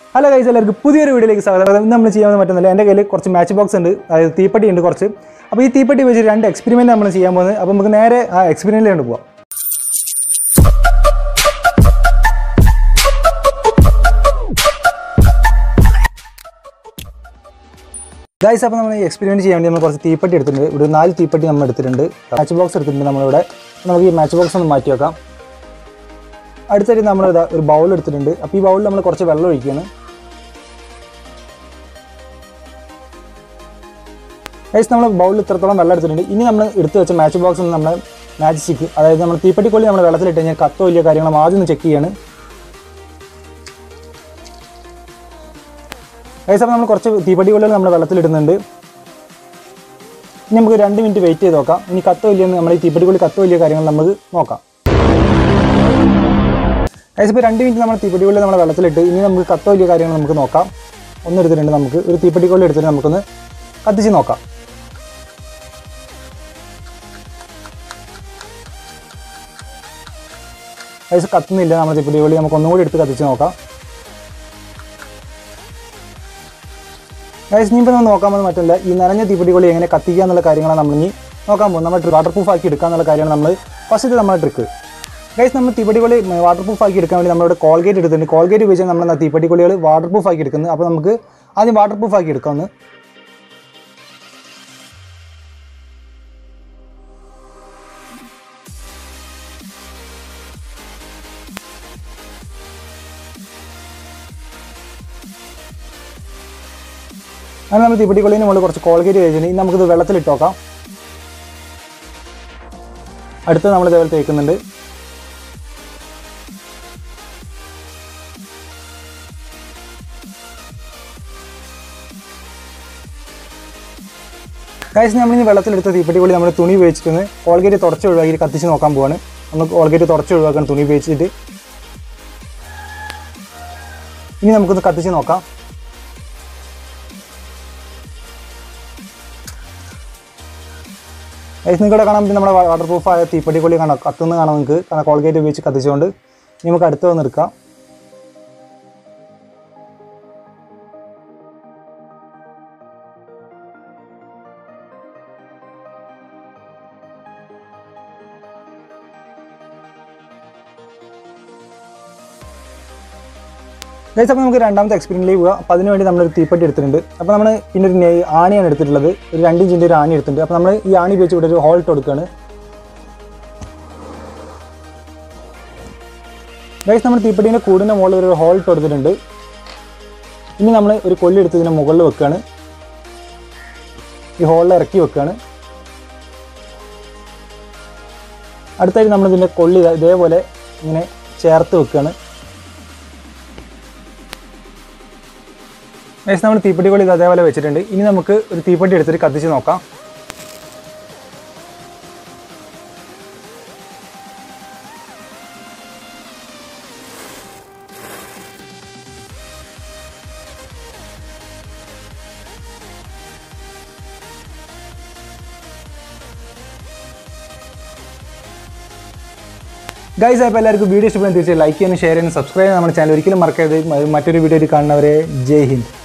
hello guys എല്ലാവർക്കും പുതിയൊരു വീഡിയോയിലേക്ക് സ്വാഗതം ഇന്ന് നമ്മൾ ചെയ്യാൻ പറ്റുന്നില്ല എൻ്റെ കയ്യിൽ കുറച്ച് മാച്ച് ബോക്സ് ഉണ്ട് അതായത് തീപ്പെട്ടി ഉണ്ട് കുറച്ച് അപ്പോൾ ഈ തീപ്പെട്ടി വെച്ച് രണ്ട് എക്സ്പെരിമെൻറ്റ് നമ്മൾ ചെയ്യാൻ പോകുന്നത് അപ്പോൾ നമുക്ക് നേരെ ആ എക്സ്പെരിമെൻറ്റിൽ പോകാം ഗൈസ് അപ്പോൾ നമ്മൾ ഈ എക്സ്പെരിമെൻറ്റ് ചെയ്യാൻ വേണ്ടി നമ്മൾ കുറച്ച് തീപ്പെട്ടി എടുത്തിട്ടുണ്ട് ഒരു നാല് തീപ്പെട്ടി നമ്മൾ എടുത്തിട്ടുണ്ട് മാച്ച് ബോക്സ് എടുത്തിട്ടുണ്ട് നമ്മളിവിടെ നമുക്ക് ഈ മാച്ച് ബോക്സ് ഒന്ന് മാറ്റി വെക്കാം അടുത്തായിട്ട് നമ്മൾ ഇതാ ഒരു ബൗൾ എടുത്തിട്ടുണ്ട് അപ്പോൾ ഈ ബൗളിൽ നമ്മൾ കുറച്ച് വെള്ളം ഒഴിക്കുകയാണ് ഗൈസ് നമ്മൾ ബൗളിൽ ഇത്രത്തോളം വെള്ളം എടുത്തിട്ടുണ്ട് ഇനി നമ്മൾ എടുത്ത് വെച്ച മാച്ച് ബോക്സ് നമ്മൾ മാച്ച് സ്റ്റിക്ക് അതായത് നമ്മൾ തീപ്പെട്ടിക്കൊള്ളി നമ്മൾ വെള്ളത്തിലിട്ട് കഴിഞ്ഞാൽ കത്തോ വലിയ കാര്യങ്ങളും ആദ്യം ഒന്ന് ചെക്ക് ചെയ്യാണ് ഗൈസ് അപ്പോൾ നമ്മൾ കുറച്ച് തീപ്പെട്ടിക്കൊള്ളികൾ നമ്മൾ വെള്ളത്തിലിടുന്നുണ്ട് ഇനി നമുക്ക് രണ്ട് മിനിറ്റ് വെയിറ്റ് ചെയ്ത് നോക്കാം ഇനി കത്തോ ഇല്ലയെന്ന് നമ്മൾ ഈ തീപ്പെട്ടിക്കൊള്ളി കത്തോ വലിയ കാര്യങ്ങൾ നമുക്ക് നോക്കാം ഗൈസ് ഇപ്പോൾ രണ്ട് മിനിറ്റ് നമ്മൾ തീപ്പെട്ടിക്കൊള്ളി നമ്മൾ വെള്ളത്തിലിട്ട് ഇനി നമുക്ക് കത്തോ വലിയ കാര്യങ്ങൾ നമുക്ക് നോക്കാം ഒന്നെടുത്തിട്ടുണ്ട് നമുക്ക് ഒരു തീപ്പെട്ടിക്കൊള്ളി എടുത്തിട്ട് നമുക്കൊന്ന് കത്തിച്ച് നോക്കാം ഗൈസ് കത്തുന്നില്ല നമ്മൾ തീപ്പെട്ടിക്കൊള്ളി നമുക്ക് ഒന്നും കൂടി എടുത്ത് കത്തിച്ച് നോക്കാം ഗൈസ് ഇനിയിപ്പോൾ നമ്മൾ നോക്കാൻ പോകുന്നത് മറ്റല്ല ഈ നനഞ്ഞ തീപ്പെട്ടിക്കൊള്ളി എങ്ങനെ കത്തിക്കുക എന്നുള്ള കാര്യങ്ങളാണ് നമ്മൾ ഇനി നോക്കാൻ പോകുന്നത് നമ്മൾ വാട്ടർ പ്രൂഫ് ആക്കി എടുക്കുക എന്നുള്ള കാര്യമാണ് നമ്മൾ ഫസ്റ്റ് നമ്മുടെ ട്രിക്ക് ഗൈസ് നമ്മൾ തീപ്പെട്ടിക്കൊള്ളി വാട്ടർ പ്രൂഫ് ആക്കി എടുക്കാൻ വേണ്ടി നമ്മളിവിടെ കോൾഗേറ്റ് എടുത്തിട്ടുണ്ട് കോൾഗേറ്റ് ഉപയോഗിച്ചാൽ നമ്മൾ തീപ്പെട്ടിക്കൊള്ളികൾ വാട്ടർ പ്രൂഫ് ആക്കി എടുക്കുന്നത് അപ്പോൾ നമുക്ക് ആദ്യം വാട്ടർ പ്രൂഫ് ആക്കി എടുക്കാമെന്ന് അങ്ങനെ നമ്മൾ തീപ്പെട്ടിക്കൊള്ളിന് മുകളിൽ കുറച്ച് കോൾഗേറ്റ് കഴിച്ചിട്ടുണ്ട് ഇനി നമുക്കിത് വെള്ളത്തിലിട്ട് നോക്കാം അടുത്ത് നമ്മൾ ഇതേപോലെ തേക്കുന്നുണ്ട് ഗൈസ് നമ്മൾ ഇനി വെള്ളത്തിലെടുത്ത തീപ്പെട്ടിക്കൊള്ളി നമ്മൾ തുണി ഉപയോഗിച്ചിട്ട് കോൾഗേറ്റ് തുടച്ച് ഒഴിവാക്കി കത്തിച്ച് നോക്കാൻ പോവാണ് നമ്മൾ കോൾഗേറ്റ് തുടച്ച് ഒഴിവാക്കാൻ തുണി ഉപയോഗിച്ചിട്ട് ഇനി നമുക്കൊന്ന് കത്തിച്ച് നോക്കാം ഗൈസ് നിങ്ങളുടെ കാണാൻ പറ്റും നമ്മുടെ വാട്ടർ പ്രൂഫ് ആയ തീപ്പെട്ടിക്കൊള്ളി കാണാം കത്തുന്ന കാണാം നിങ്ങൾക്ക് കാരണം കോൾഗേറ്റ് ഉപയോഗിച്ച് കത്തിച്ചുകൊണ്ട് ഇനി നമുക്ക് അടുത്ത് വന്ന് എടുക്കാം ഗൈസ് അപ്പോൾ നമുക്ക് രണ്ടാമത്തെ എക്സ്പീരിയൻസിലേക്ക് പോകാം അപ്പോൾ അതിന് വേണ്ടി നമ്മളൊരു തീപ്പെട്ടി എടുത്തിട്ടുണ്ട് അപ്പോൾ നമ്മൾ പിന്നെ ഒരു നെ- ആണിയാണ് എടുത്തിട്ടുള്ളത് ഒരു രണ്ട് ഇഞ്ചിൻ്റെ ഒരു ആണി എടുത്തിട്ടുണ്ട് അപ്പോൾ നമ്മൾ ഈ ആണി ഉപയോഗിച്ച് ഇവിടെ ഒരു ഹോൾട്ട് കൊടുക്കുകയാണ് ഗൈസ് നമ്മൾ തീപ്പെട്ടീൻ്റെ കൂടിൻ്റെ മുകളിൽ ഒരു ഹോൾട്ട് കൊടുത്തിട്ടുണ്ട് ഇനി നമ്മൾ ഒരു കൊല്ലി എടുത്ത് ഇതിൻ്റെ മുകളിൽ വെക്കുകയാണ് ഈ ഹോളിൽ ഇറക്കി വെക്കുകയാണ് അടുത്തായിട്ട് നമ്മൾ ഇതിൻ്റെ കൊള്ളി ഇതാ ഇതേപോലെ ഇങ്ങനെ ചേർത്ത് വെക്കുകയാണ് ഗൈസ് നമ്മൾ തീപ്പെട്ടി കൊള്ളി ഇത് അതേപോലെ വെച്ചിട്ടുണ്ട് ഇനി നമുക്ക് ഒരു തീപ്പെട്ടി എടുത്തിട്ട് കത്തിച്ച് നോക്കാം ഗൈസ് അപ്പോൾ എല്ലാവർക്കും വീഡിയോ ഇഷ്ടപ്പെടുന്ന തീർച്ചയായും ലൈക്ക് ചെയ്യാനും ഷെയർ ചെയ്യാനും സബ്സ്ക്രൈബ് ചെയ്യാൻ നമ്മുടെ ചാനൽ ഒരിക്കലും മറക്കരുത് മറ്റൊരു വീഡിയോയിൽ കാണുന്നവരെ ജയ് ഹിന്ദ്